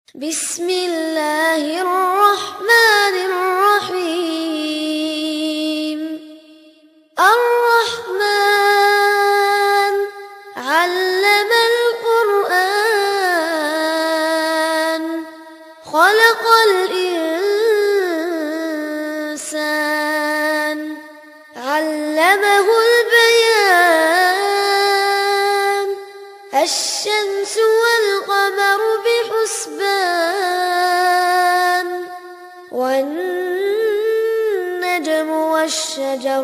بسم الله الرحمن الرحيم الرحمن علم القرآن خلق الإنسان علمه البيان الشمس والقمر بحسبان والنجم والشجر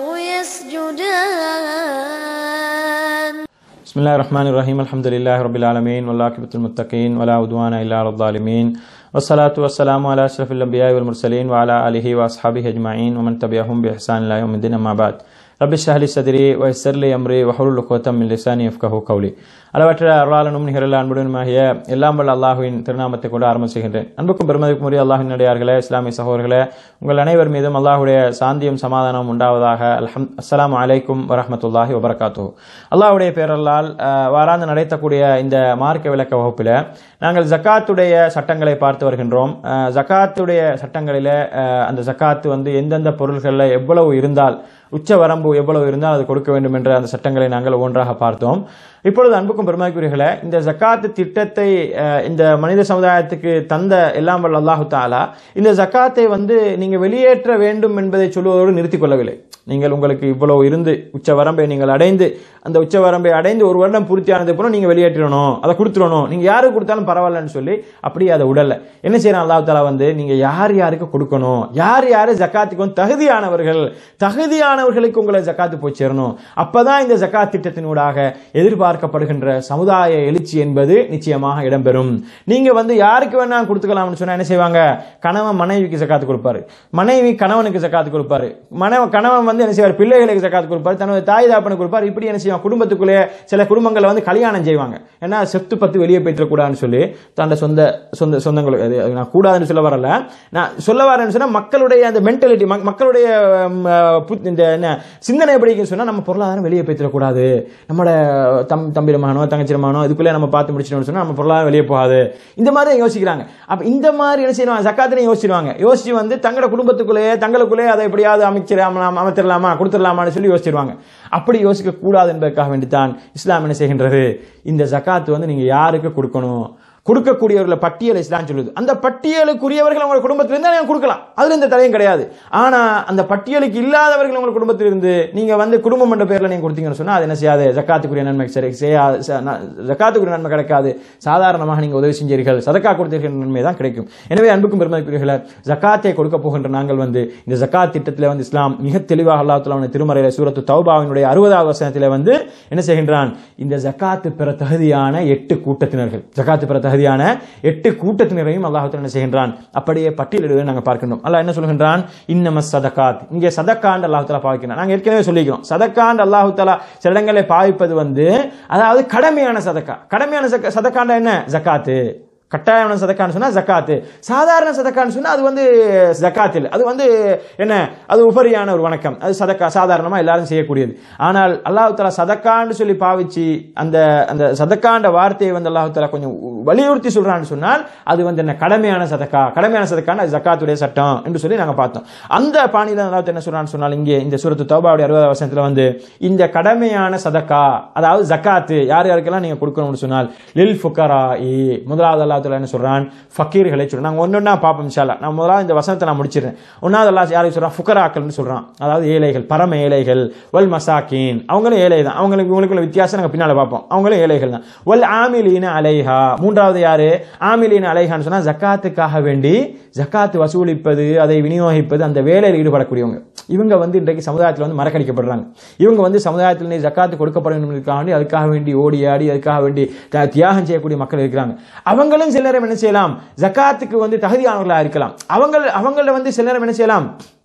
يسجدان بسم الله الرحمن الرحيم الحمد لله رب العالمين والعاقبة المتقين ولا عدوان إلا على الظالمين والصلاة والسلام على أشرف الأنبياء والمرسلين وعلى آله وأصحابه أجمعين ومن تبعهم بإحسان إلى يوم الدين أما بعد رب اشرح لي صدري ويسر لي أمري واحلل عقدة من لساني يفقهوا قولي அளவற்ற அருளாளனும் நிகரல அன்புடனுமாகிய எல்லாம் வல்ல அல்லாஹுவின் திருநாமத்தை கொண்டு ஆரம்பம் செய்கின்றேன் அன்புக்கும் பெருமதிக்கும் உரிய அல்லாஹின் நடிகார்களே இஸ்லாமிய சகோதரர்களே உங்கள் அனைவர் மீதும் அல்லாஹுடைய சாந்தியும் சமாதானம் உண்டாவதாக அல்ஹம் அஸ்ஸலாமு அலைக்கும் வரஹ்மத்துல்லாஹி வபரகாத்து அல்லாஹ்வுடைய பேரல்லால் அஹ், வாராந்து நடைத்தக்கூடிய இந்த மார்க்க விளக்க வகுப்பில் நாங்கள் ஜக்காத்துடைய சட்டங்களை பார்த்து வருகின்றோம் அஹ், ஜக்காத்துடைய சட்டங்களில் அஹ், அந்த ஜக்காத்து வந்து எந்தெந்த பொருள்களில் எவ்வளவு இருந்தால் உச்ச வரம்பு எவ்வளவு இருந்தால் அது கொடுக்க வேண்டும் என்ற அந்த சட்டங்களை நாங்கள் ஒன்றாக பார்த்தோம் இப்பொழுது அன்புக்கும் பெருமாக்குரியர்களே இந்த ஜக்காத்து திட்டத்தை அஹ், இந்த மனித சமுதாயத்துக்கு தந்த எல்லாம் வல்ல அல்லாஹு தாலா இந்த ஜக்காத்தை வந்து நீங்க வெளியேற்ற வேண்டும் என்பதை சொல்வதோடு நிறுத்திக் கொள்ளவில்லை நீங்கள் உங்களுக்கு இவ்வளவு இருந்து உச்ச வரம்பை நீங்கள் அடைந்து அந்த உச்ச வரம்பை அடைந்து ஒரு வருடம் பூர்த்தியானது அப்புறம் நீங்க வெளியேற்றணும் அதை கொடுத்துடணும் நீங்க யாருக்கு கொடுத்தாலும் பரவாயில்லன்னு சொல்லி அப்படியே அதை உடல்ல என்ன செய்யறான் அல்லாஹ் தாலா வந்து நீங்க யார் யாருக்கு கொடுக்கணும் யார் யாரு ஜக்காத்துக்கு வந்து தகுதியானவர்கள் தகுதியானவர்களுக்கு உங்களை ஜக்காத்து போய் சேரணும் அப்பதான் இந்த ஜக்காத் திட்டத்தினூடாக எதிர்பார்க்கப்படுகின்ற சமுதாய எழுச்சி என்பது நிச்சயமாக இடம்பெறும் நீங்க வந்து யாருக்கு வேணா கொடுத்துக்கலாம்னு சொன்னா என்ன செய்வாங்க கணவன் மனைவிக்கு ஜக்காத்து கொடுப்பாரு மனைவி கணவனுக்கு ஜக்காத்து கொடுப்பாரு மனைவ கணவன் வந்து என்ன செய்வார் பிள்ளைகளுக்கு ஜக்காத்து கொடுப்பாரு தனது தாய் தாப்பனுக்கு கொடுப்பாரு இப்படி என்ன செய்வாங்க குடும்பத்துக்குள்ளே சில குடும்பங்களை வந்து கல்யாணம் செய்வாங்க ஏன்னா செத்து பத்து வெளியே போயிட்டக்கூடாதுன்னு சொல்லி தன்னோட சொந்த சொந்த சொந்தங்களுக்கு அது அது நான் கூடாதுன்னு சொல்ல வரல நான் சொல்ல வரேன்னு சொன்னா மக்களுடைய அந்த மென்டாலிட்டி மக்களுடைய ம், அஹ், புத்- இந்த என்ன சிந்தனை எப்படி இருக்குன்னு சொன்னா நம்ம பொருளாதாரம் வெளியே போயிடக்கூடாது நம்மளோட தம் தம்பி மகனோ தங்கச்சி மகனோ இதுக்குள்ளே நம்ம பார்த்து முடிச்சிட்டோம்னு சொன்னா நம்ம பொருளாதாரம் வெளியே போகாது இந்த மாதிரி தான் யோசிக்கிறாங்க அப்ப இந்த மாதிரி என்ன செய்வாங்க ஜக்காத்தினை யோசிச்சிருவாங்க யோசிச்சு வந்து தங்களோட குடும்பத்துக்குள்ளேயே தங்களுக்குள்ளே அதை எப்படியாவது அமைச்சிடலாமா அமைச்சிடலாமா கொடுத்துடலாமான்னு சொல்லி யோசிச்சிருவாங்க அப்படி யோசிக்க கூடாது என்பதற்காக வேண்டித்தான் இஸ்லாம் என்ன செய்கின்றது இந்த ஜக்காத் வந்து நீங்க யாருக்கு கொடுக்கணும் கொடுக்கக்கூடியவர்களை பட்டியல் இஸ்லாம் சொல்லுது அந்த பட்டியலுக்குரியவர்கள் உங்க குடும்பத்தில் இருந்தால் நீங்க கொடுக்கலாம் அதுல எந்த தடையும் கிடையாது ஆனா அந்த பட்டியலுக்கு இல்லாதவர்கள் உங்க குடும்பத்தில் இருந்து நீங்க வந்து குடும்பம் என்ற பேர்ல நீங்க கொடுத்தீங்கன்னு சொன்னா அது என்ன செய்யாது ஜக்காத்துக்குரிய நன்மை சரி செய்யாது ச- ந- ஜக்காத்துக்குரிய நன்மை கிடைக்காது சாதாரணமாக நீங்க உதவி செஞ்சீர்கள் சதக்கா கொடுத்தீர்கள் நன்மை தான் கிடைக்கும் எனவே அன்புக்கும் பெருமதிக்குரியவர்களே ஜக்காத்தை கொடுக்க போகின்ற நாங்கள் வந்து இந்த ஜக்காத் திட்டத்தில் வந்து இஸ்லாம் மிக தெளிவாக அல்லாஹ் தஆலா திருமறையில சூரத்து தௌபாவினுடைய அறுபதாவது வசனத்தில் வந்து என்ன செய்கின்றான் இந்த ஜக்காத்து பெற தகுதியான எட்டு கூட்டத்தினர்கள் ஜக்காத்து பெற தகுதியான எட்டு கூட்டத்தினரையும் அல்லாஹ் தஆலா என்ன செய்கின்றான் அப்படியே பட்டியலிடுவதை நாங்கள் பார்க்கின்றோம் அல்லாஹ் என்ன சொல்கின்றான் இன்னம சதகாத் இங்கே சதக்காண்டு அல்லாஹ் தஆலா பாவிக்கிறான் நாங்கள் ஏற்கனவே சொல்லிக்கிறோம் சதக்காண்டு அல்லாஹ் தஆலா சில இடங்களில் பாவிப்பது வந்து அதாவது கடமையான சதக்கா கடமையான சக்க- சதக்காண்டா என்ன ஜக்காத்து கட்டாயமான சதக்கான்னு சொன்னா ஜக்காத்து சாதாரண சதக்கான்னு சொன்னா அது வந்து ஜக்காத் இல்லை அது வந்து என்ன அது உபரியான ஒரு வணக்கம் அது சதக்கா சாதாரணமா எல்லாரும் செய்யக்கூடியது ஆனால் அல்லாஹ் தஆலா சதக்கான்னு சொல்லி பாவிச்சு அந்த அந்த சதக்காண்ட வார்த்தையை வந்து அல்லாஹ் தஆலா கொஞ்சம் வலியுறுத்தி சொல்றான்னு சொன்னால் அது வந்து என்ன கடமையான சதக்கா கடமையான சதக்கான ஜக்காத்துடைய சட்டம் என்று சொல்லி நாங்க பார்த்தோம் அந்த பாணியில அல்லாஹ் என்ன சொல்றான்னு சொன்னால் இங்கே இந்த சூரத்து தௌபாவுடைய அறுபதாவது வசனத்துல வந்து இந்த கடமையான சதக்கா அதாவது ஜக்காத்து யார் யாருக்கெல்லாம் நீங்க கொடுக்கணும்னு சொன்னால் லில் ஃபுக்கரா முதலாவது அல்லாஹ் தஆலா என்ன சொல்றான் ஃபக்கீர்களை சொல்றான் நாங்க ஒன்னொன்னா பார்ப்போம் இன்ஷால்லா நான் முதலாவது இந்த வசனத்தை நான் முடிச்சிடுறேன் ஒன்னாவது அல்லாஹ் யாருக்கு சொல்றான் ஃபுக்கராக்கள்னு சொல்றான் அதாவது ஏழைகள் பரம ஏழைகள் வல் மசாக்கீன் அவங்களும் ஏழை தான் அவங்களுக்கு இவங்களுக்குள்ள வித்தியாசம் நாங்க பின்னால பார்ப்போம் அவங்களும் ஏழைகள் தான் வல் ஆமிலீன அலைஹா மூன்றாவது யாரு ஆமிலீன அலைஹான்னு சொன்னா ஜக்காத்துக்காக வேண்டி ஜக்காத்து வசூலிப்பது அதை விநியோகிப்பது அந்த வேலையில் ஈடுபடக்கூடியவங்க இவங்க வந்து இன்றைக்கு சமுதாயத்தில் வந்து மறக்கடிக்கப்படுறாங்க இவங்க வந்து சமுதாயத்தில் நீ ஜக்காத்து கொடுக்கப்பட வேண்டும் என்பதற்காக வேண்டி அதுக்காக வேண்டி ஓடி ஆடி அதுக்காக வேண்டி த- தியாகம் செய்யக்கூடிய மக்கள் இருக்கிறாங்க அவங்களும் சில நேரம் என்ன செய்யலாம் ஜக்காத்துக்கு வந்து தகுதியானவர்களாக இருக்கலாம் அவங்க அவங்கள வந்து சில நேரம் என்ன செய்யலாம்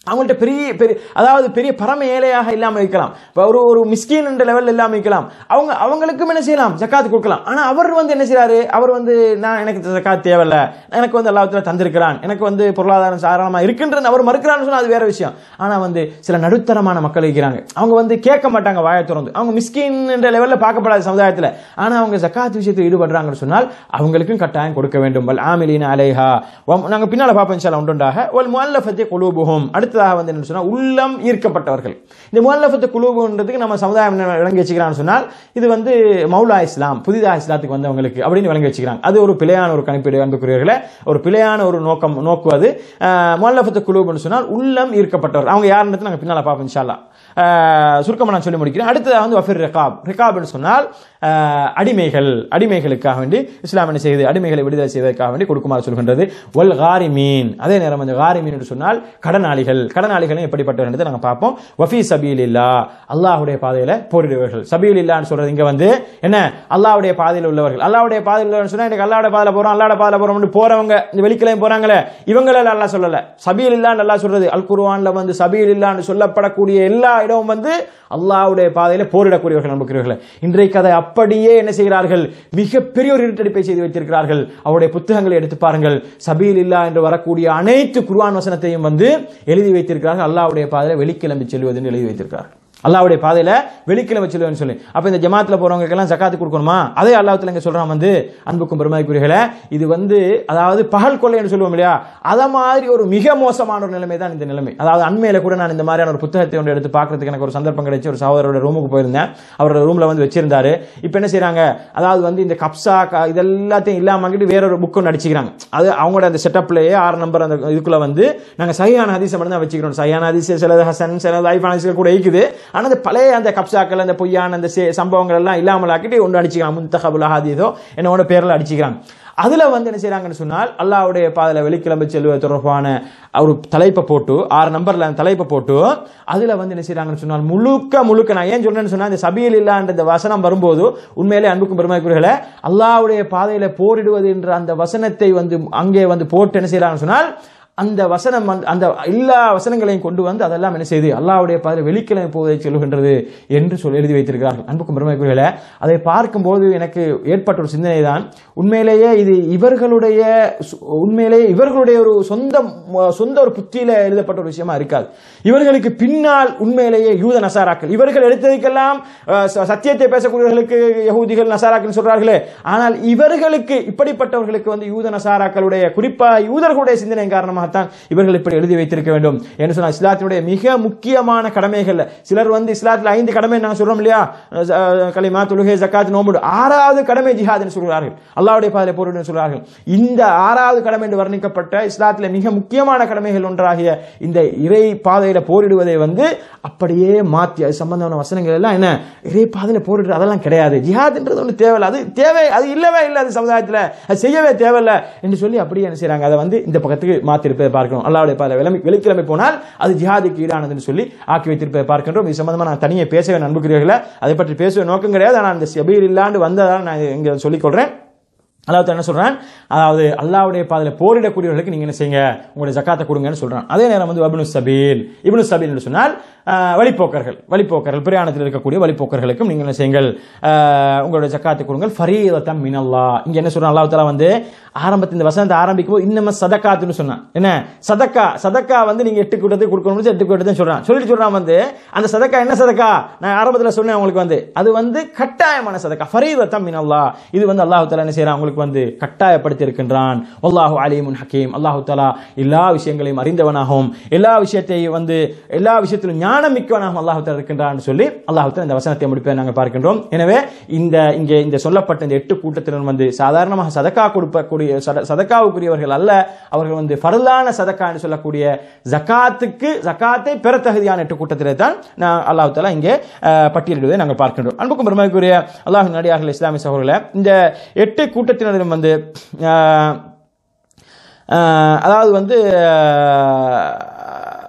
அவங்கள்ட்ட பெரிய பெரிய அதாவது பெரிய பரம ஏழையாக இல்லாமல் இருக்கலாம் இப்போ ஒரு ஒரு மிஸ்கின் என்ற லெவலில் இல்லாமல் இருக்கலாம் அவங்க அவங்களுக்கும் என்ன செய்யலாம் ஜக்காத்து கொடுக்கலாம் ஆனால் அவர் வந்து என்ன செய்றாரு அவர் வந்து நான் எனக்கு ஜக்காத் தேவையில்ல எனக்கு வந்து அல்லாஹ்வுத்தாலா தந்திருக்கிறான் எனக்கு வந்து பொருளாதாரம் சாதாரணமாக இருக்குன்றது அவர் மறுக்கிறான்னு சொன்னால் அது வேற விஷயம் ஆனால் வந்து சில நடுத்தரமான மக்கள் இருக்கிறாங்க அவங்க வந்து கேட்க மாட்டாங்க வாயை திறந்து அவங்க மிஸ்கின் என்ற லெவலில் பார்க்கப்படாத சமுதாயத்தில் ஆனால் அவங்க ஜக்காத் விஷயத்தில் ஈடுபடுறாங்கன்னு சொன்னால் அவங்களுக்கும் கட்டாயம் கொடுக்க வேண்டும் வல் ஆமிலீன அலைஹா நாங்கள் பின்னால் பார்ப்போம் இன்ஷால்லா உண்டுண்டாக ஒல் முல்லஃபத்தை குலூபுஹும் அடுத்ததாக வந்து என்ன சொன்னால் உள்ளம் ஈர்க்கப்பட்டவர்கள் இந்த முல்லஃபத்து குலூபுன்றதுக்கு நம்ம சமுதாயம் என்ன விளங்கி வச்சுக்கிறான்னு சொன்னால் இது வந்து மௌலா இஸ்லாம் புதிதாக இஸ்லாத்துக்கு வந்தவங்களுக்கு அப்படின்னு விளங்கி வச்சுக்கிறாங்க அது ஒரு பிழையான ஒரு கணிப்பீடு அன்புக்குரியவர்களே ஒரு பிழையான ஒரு நோக்கம் நோக்குவது முல்லஃபத்து குலூப்னு சொன்னால் உள்ளம் ஈர்க்கப்பட்டவர் அவங்க யாருன்றது நாங்கள் பின்னால் பார்ப்போம் இன்ஷால்லா அஹ், சுருக்கமா நான் சொல்லி முடிக்கிறேன் அடுத்ததாக வந்து வஃபிர் ரெகாப் ரெகாப்னு சொன்னால் அஹ், அடிமைகள் அடிமைகளுக்காக வேண்டி இஸ்லாம் என்ன செய்யுது அடிமைகளை விடுதலை செய்வதற்காக வேண்டி கொடுக்குமாறு சொல்கின்றது ஒல் காரி மீன் அதே நேரம் அந்த காரி மீன் என்று சொன்னால் கடனாளிகள் கடனாளிகளும் எப்படிப்பட்டவர் என்று நாங்கள் பார்ப்போம் வஃபி சபீல் இல்லா அல்லாஹ்வுடைய பாதையில போரிடுவர்கள் சபீல் இல்லான்னு சொல்றது இங்க வந்து என்ன அல்லாஹ்வுடைய பாதையில் உள்ளவர்கள் அல்லாஹ்வுடைய பாதையில் உள்ளவர்கள் சொன்னா எனக்கு அல்லாஹ்வுடைய பாதையில போறோம் அல்லாஹ்வுடைய பாதையில போறோம்னு போறவங்க இந்த வெளிக்கிளையும் போறாங்களே இவங்கள அல்லாஹ் சொல்லல சபீல் இல்லான்னு அல்லாஹ் சொல்றது அல் குர்ஆன்ல வந்து சபீல் இல்லான்னு சொல்லப்படக்கூடிய எல்லா இடமும் வந்து அல்லாஹ்வுடைய பாதையில போரிடக்கூடியவர்கள் நம்புகிறவர்கள் இன்றைக்கு அதை அப்படியே என்ன செய்கிறார்கள் மிகப்பெரிய ஒரு இருட்டடிப்பை செய்து வைத்திருக்கிறார்கள் அவருடைய புத்தகங்களை எடுத்து பாருங்கள் சபீல் இல்லா என்று வரக்கூடிய அனைத்து குர்ஆன் வசனத்தையும் வந்து எழுதி வைத்திருக்கிறார்கள் அல்லாஹ்வுடைய பாதையில வெளிக்கிளம்பி செல்வது என்று எழுதி வைத்திருக்கிறார்கள் அல்லாஹ்வுடைய பாதையில வெளிக்கிழமை செல்வேன்னு சொல்லி அப்ப இந்த ஜமாத்துல போறவங்களுக்கெல்லாம் ஜக்காத்து கொடுக்கணுமா அதே அல்லாஹ்த்துல இங்க சொல்றான் வந்து அன்புக்கும் பெருமைக்குரியர்களே இது வந்து அதாவது பகல் கொள்ளைன்னு சொல்லுவோம் இல்லையா அத மாதிரி ஒரு மிக மோசமான ஒரு நிலைமை தான் இந்த நிலைமை அதாவது அண்மையில கூட நான் இந்த மாதிரியான ஒரு புத்தகத்தை ஒன்று எடுத்து பார்க்கறதுக்கு எனக்கு ஒரு சந்தர்ப்பம் கிடைச்சு ஒரு சகோதரோட ரூமுக்கு போயிருந்தேன் அவரோட ரூம்ல வந்து வச்சிருந்தாரு இப்போ என்ன செய்றாங்க அதாவது வந்து இந்த கப்சா க- இதெல்லாத்தையும் இல்லாம வாங்கிட்டு வேற ஒரு புக் ஒன்று அடிச்சுக்கிறாங்க அது அவங்களோட அந்த செட்டப்லயே ஆறு நம்பர் அந்த இதுக்குள்ள வந்து நாங்க சரியான ஹதீஸை மட்டும் தான் வச்சுக்கிறோம் சரியான ஹதீஸ் சிலது ஹசன் சிலது ஐஃபான் ஹதீஸ்கள் கூட இருக்குது ஆனா அந்த பழைய அந்த கப்சாக்கள் அந்த பொய்யான அந்த சே- சம்பவங்கள் எல்லாம் இல்லாமல் ஆக்கிட்டு ஒன்று அடிச்சுக்கிறாங்க முந்தகபுல் ஹாதீதோ என்னோட பேர்ல அடிச்சுக்கிறாங்க அதுல வந்து என்ன செய்றாங்கன்னு சொன்னால் அல்லாஹ்வுடைய பாதையில வெளிக்கிளம்பி செல்வது தொடர்பான ஒரு தலைப்பை போட்டு ஆறு நம்பர்ல அந்த தலைப்பை போட்டு அதுல வந்து என்ன செய்றாங்கன்னு சொன்னால் முழுக்க முழுக்க நான் ஏன் சொல்றேன்னு சொன்னா இந்த சபையில் இல்லான்ற இந்த வசனம் வரும்போது உண்மையிலே அன்புக்கும் பெருமைக்குரியர்களே அல்லாஹ்வுடைய பாதையில போரிடுவது என்ற அந்த வசனத்தை வந்து அங்கே வந்து போட்டு என்ன செய்றாங்கன்னு சொன்னால் அந்த வசனம் வந்து- அந்த எல்லா வசனங்களையும் கொண்டு வந்து அதெல்லாம் என்ன செய்து அல்லாஹ்வுடைய பாதையில் வெளிக்கிழமை போவதை சொல்லுகின்றது என்று சொல்லி எழுதி வைத்திருக்கிறார்கள் அன்புக்கும் பெருமைக்குரியல அதை பார்க்கும்போது எனக்கு ஏற்பட்ட ஒரு சிந்தனை தான் உண்மையிலேயே இது இவர்களுடைய சு- உண்மையிலேயே இவர்களுடைய ஒரு சொந்த சொந்த ஒரு புத்தியில எழுதப்பட்ட ஒரு விஷயமா இருக்காது இவர்களுக்கு பின்னால் உண்மையிலேயே யூத நசாராக்கள் இவர்கள் எடுத்ததுக்கெல்லாம் அஹ், ச- சத்தியத்தை பேசக்கூடியவர்களுக்கு யகூதிகள் நசாராக்கள் சொல்றார்களே ஆனால் இவர்களுக்கு இப்படிப்பட்டவர்களுக்கு வந்து யூத நசாராக்களுடைய குறிப்பாக யூதர்களுடைய சிந்தனை காரணமாகத்தான் இவர்கள் இப்படி எழுதி வைத்திருக்க வேண்டும் என்று சொன்னால் இஸ்லாத்தினுடைய மிக முக்கியமான கடமைகள் சிலர் வந்து இஸ்லாத்தில் ஐந்து கடமை நாங்கள் சொல்றோம் இல்லையா அஹ், கலிமா தொழுகை ஜக்காத் நோம்பு ஆறாவது கடமை ஜிஹாத் என்று சொல்கிறார்கள் அல்லாஹ்வுடைய பாதையில போரிடு என்று சொல்கிறார்கள் இந்த ஆறாவது கடமை என்று வர்ணிக்கப்பட்ட இஸ்லாத்தில் மிக முக்கியமான கடமைகள் ஒன்றாகிய இந்த இறை பாதையில போரிடுவதை வந்து அப்படியே மாற்றி அது சம்பந்தமான வசனங்கள் எல்லாம் என்ன இறை பாதையில போரிடுறது அதெல்லாம் கிடையாது ஜிஹாத்ன்றது ஒன்று தேவையில்லை அது தேவை அது இல்லவே இல்லை அது சமுதாயத்தில் அது செய்யவே தேவையில்லை என்று சொல்லி அப்படியே என்ன செய்றாங்க அதை வந்து இந்த பக்கத்துக்கு மாற்றி இருப்பதை பார்க்கணும் அல்லாவுடைய பாதை விளம்பி வெளிக்கிழமை போனால் அது ஜிஹாதுக்கு ஈடானதுன்னு சொல்லி ஆக்கி வைத்திருப்பதை பார்க்கின்றோம் இது சம்பந்தமா நான் தனியாக பேசவே நண்புகிறீர்களே அதை பற்றி பேசுவ நோக்கம் கிடையாது ஆனால் அந்த செபீர் இல்லாண்டு வந்ததால் நான் இங்கே சொல்லிக்கொள்றேன் அல்லாஹ் என்ன சொல்றான் அதாவது அல்லாஹ்வுடைய பாதையில போரிடக்கூடியவர்களுக்கு நீங்க என்ன செய்யுங்க உங்களுடைய ஜக்காத்தை கொடுங்கன்னு சொல்றான் அதே நேரம் வந்து வபினு சபீல் இப்னு சபீல் என்று சொன்னால் ஆஹ், வழிப்போக்கர்கள் வழிப்போக்கர்கள் பிரயாணத்தில் இருக்கக்கூடிய வழிப்போக்கர்களுக்கும் நீங்கள் என்ன செய்யுங்கள் ஆஹ், உங்களுடைய ஜக்காத்தை கொடுங்கள் ஃபரீதத்தம் மினல்லா இங்க என்ன சொல்றான் அல்லாஹ் தஆலா வந்து ஆரம்பத்தில் இந்த வசனத்தை ஆரம்பிக்கும் போது இன்னம சதக்காத்துன்னு சொன்னான் என்ன சதக்கா சதக்கா வந்து நீங்க எட்டு கூட்டத்துக்கு கொடுக்கணும்னு எட்டு கூட்டத்தையும் சொல்றான் சொல்லிட்டு சொல்றான் வந்து அந்த சதக்கா என்ன சதக்கா நான் ஆரம்பத்தில் சொன்னேன் உங்களுக்கு வந்து அது வந்து கட்டாயமான சதக்கா ஃபரீதத்தம் மினல்லா இது வந்து அல்லாஹ் தஆலா என்ன செய்யறான் உங்களுக்கு வந்து கட்டாயப்படுத்தி இருக்கின்றான் அல்லாஹு அலீமுன் ஹக்கீம் அல்லாஹு தஆலா எல்லா விஷயங்களையும் அறிந்தவனாகவும் எல்லா விஷயத்தையும் வந்து எல்லா விஷயத்திலும் ஞானம் மிக்கவனாகவும் அல்லாஹு தஆலா இருக்கின்றான் சொல்லி அல்லாஹு தஆலா இந்த வசனத்தை முடிப்பதை நாங்கள் பார்க்கின்றோம் எனவே இந்த இங்கே இந்த சொல்லப்பட்ட இந்த எட்டு கூட்டத்தினர் வந்து சாதாரணமாக சதக்கா கொடுக்கக்கூடிய சத- சதக்காவுக்குரியவர்கள் அல்ல அவர்கள் வந்து ஃபர்லான சதக்கா என்று சொல்லக்கூடிய ஜகாத்துக்கு ஜகாத்தை பெற தகுதியான எட்டு கூட்டத்திலே தான் நான் அல்லாஹ் தஆலா இங்கே அஹ், பட்டியலிடுவதை நாங்கள் பார்க்கின்றோம் அன்புக்கும் பெருமைக்குரிய அல்லாஹ் நடிகார்கள் இஸ்லாமிய சகோதரர்களே இந்த எட்டு கூட்டத்தினரும் வந்து அஹ், அஹ், அதாவது வந்து அஹ்,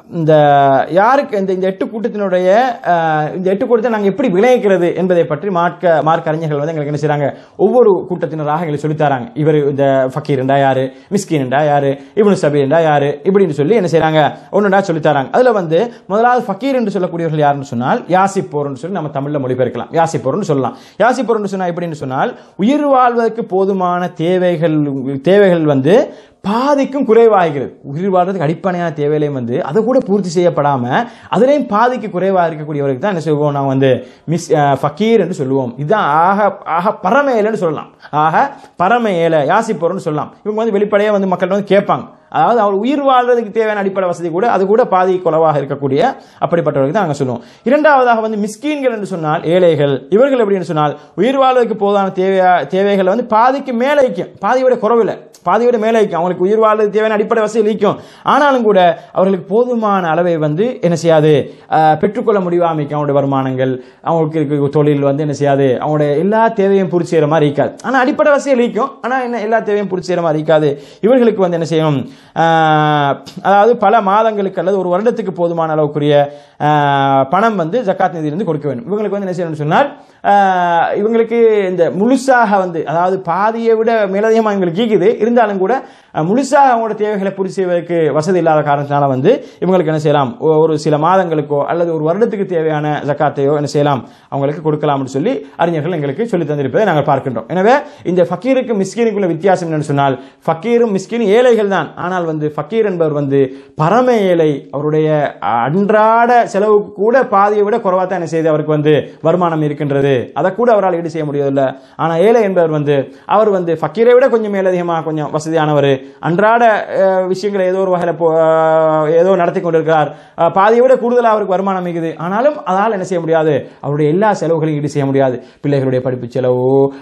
இந்த யாருக்கு இந்த இந்த எட்டு கூட்டத்தினுடைய அஹ், இந்த எட்டு கூட்டத்தை நாங்கள் எப்படி விளைவிக்கிறது என்பதை பற்றி மார்க்க மார்க்க அறிஞர்கள் வந்து எங்களுக்கு என்ன செய்றாங்க ஒவ்வொரு கூட்டத்தினராக எங்களுக்கு சொல்லித் தராங்க இவர் இந்த ஃபக்கீர்ண்டா யாரு மிஸ்கின்டா யாரு இப்னு சபீர்ண்டா யாரு இப்படின்னு சொல்லி என்ன செய்றாங்க ஒன்றுடா சொல்லித் தராங்க அதுல வந்து முதலாவது ஃபக்கீர் என்று சொல்லக்கூடியவர்கள் யாருன்னு சொன்னால் யாசிப்போர்னு சொல்லி நம்ம தமிழ்ல மொழிபெயர்க்கலாம் யாசிப்போர்னு சொல்லலாம் யாசிப்போர்னு சொன்னா எப்படின்னு சொன்னால் உயிர் வாழ்வதற்கு போதுமான தேவைகள் தேவைகள் வந்து பாதிக்கும் குறைவாகிறது உயிர் வாழ்றதுக்கு அடிப்படையான தேவையிலையும் வந்து அதை கூட பூர்த்தி செய்யப்படாம அதுலேயும் பாதிக்கு குறைவாக இருக்கக்கூடியவருக்கு தான் என்ன சொல்லுவோம் நான் வந்து மிஸ் அஹ், ஃபக்கீர் என்று சொல்லுவோம் இதுதான் ஆக ஆக பரம ஏழைன்னு சொல்லலாம் ஆக பரம ஏழை யாசிப்போர்னு சொல்லலாம் இவங்க வந்து வெளிப்படையாக வந்து மக்கள் வந்து கேட்பாங்க அதாவது அவர் உயிர் வாழ்றதுக்கு தேவையான அடிப்படை வசதி கூட அது கூட பாதி குறைவாக இருக்கக்கூடிய அப்படிப்பட்டவர்களுக்கு தான் நாங்கள் சொல்லுவோம் இரண்டாவதாக வந்து மிஸ்கீன்கள் என்று சொன்னால் ஏழைகள் இவர்கள் எப்படின்னு சொன்னால் உயிர் வாழ்வதற்கு போதான தேவையா தேவைகளை வந்து பாதிக்கு மேலே வைக்கும் பாதியோட குறவில்லை பாதியோட மேலே வைக்கும் அவங்களுக்கு உயிர் வாழ்வதற்கு தேவையான அடிப்படை வசதி வைக்கும் ஆனாலும் கூட அவர்களுக்கு போதுமான அளவை வந்து என்ன செய்யாது ஆஹ், பெற்றுக்கொள்ள முடியாமைக்கும் அவங்களுடைய வருமானங்கள் அவங்களுக்கு இருக்க தொழில் வந்து என்ன செய்யாது அவங்களுடைய எல்லா தேவையும் பூர்த்தி செய்கிற மாதிரி இருக்காது ஆனால் அடிப்படை வசதிகள் இருக்கும் ஆனால் என்ன எல்லா தேவையும் பூர்த்தி செய்கிற மாதிரி இருக்காது இவர்களுக்கு வந்து என்ன செய்யணும் ஆஹ், அதாவது பல மாதங்களுக்கு அல்லது ஒரு வருடத்துக்கு போதுமான அளவுக்குரிய ஆஹ், பணம் வந்து ஜக்காத் நிதியிலிருந்து கொடுக்க வேண்டும் இவங்களுக்கு வந்து என்ன செய்யணும்னு சொன்னால் ஆஹ், இவங்களுக்கு இந்த முழுசாக வந்து அதாவது பாதியை விட மேலதிகமாக இவங்களுக்கு ஈக்குது இருந்தாலும் கூட அஹ், முழுசாக அவங்களோட தேவைகளை பூர்த்தி செய்வதற்கு வசதி இல்லாத காரணத்தினால வந்து இவங்களுக்கு என்ன செய்யலாம் ஒ- ஒரு சில மாதங்களுக்கோ அல்லது ஒரு வருடத்துக்கு தேவையான ஜக்காத்தையோ என்ன செய்யலாம் அவங்களுக்கு கொடுக்கலாம்னு சொல்லி அறிஞர்கள் எங்களுக்கு சொல்லி தந்திருப்பதை நாங்கள் பார்க்கின்றோம் எனவே இந்த ஃபக்கீருக்கு மிஸ்கீனுக்குள்ள வித்தியாசம் என்னன்னு சொன்னால் ஃபக்கீரும் மிஸ்கீனும் ஏழைகள் தான் ஆனால் வந்து ஃபக்கீர் என்பவர் வந்து பரம ஏழை அவருடைய அன்றாட செலவுக்கு கூட பாதியை விட குறைவாக தான் என்ன செய்து அவருக்கு வந்து வருமானம் இருக்கின்றது அதை கூட அவரால் ஈடு செய்ய முடியவில்லை ஆனால் ஏழை என்பவர் வந்து அவர் வந்து ஃபக்கீரை விட கொஞ்சம் மேலதிகமாக கொஞ்சம் வசதியானவர் அன்றாட அஹ், விஷயங்களை ஏதோ ஒரு வகையில் போ- அஹ், ஏதோ நடத்தி கொண்டிருக்கிறார் அஹ், பாதியை விட கூடுதலாக அவருக்கு வருமானம் இருக்குது ஆனாலும் அதால் என்ன செய்ய முடியாது அவருடைய எல்லா செலவுகளையும் ஈடு செய்ய முடியாது பிள்ளைகளுடைய படிப்பு செலவு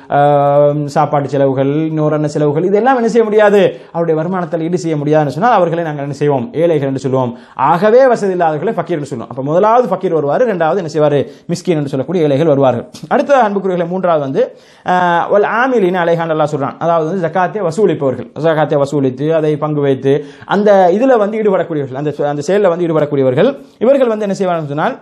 அஹ், சாப்பாட்டு செலவுகள் இன்னொரு என்ன செலவுகள் இதெல்லாம் என்ன செய்ய முடியாது அவருடைய வருமானத்தில் ஈடு செய்ய முடியாதுன்னு சொன்னால் அவர்களை நாங்கள் என்ன செய்வோம் ஏழைகள் என்று சொல்லுவோம் ஆகவே வசதி இல்லாதவர்களை ஃபக்கீர் என்று சொல்லுவோம் அப்போ முதலாவது ஃபக்கீர் வருவார் ரெண்டாவது என்ன செய்வார் மிஸ்கின் என்று சொல்லக்கூடிய ஏழைகள் வருவார்கள் அடுத்த அன்புக்குரியர்களை மூன்றாவது வந்து அஹ், வல் ஆமிலின் அலைஹான் அல்லாஹ் சொல்றான் அதாவது வந்து ஜக்காத்தை வசூலிப்பவர்கள் ஜக்காத்தை வசூலித்து அதை பங்கு வைத்து அந்த இதுல வந்து ஈடுபடக்கூடியவர்கள் அந்த அந்த செயலில் வந்து ஈடுபடக்கூடியவர்கள் இவர்கள் வந்து என்ன செய்வார்கள் சொன்னால்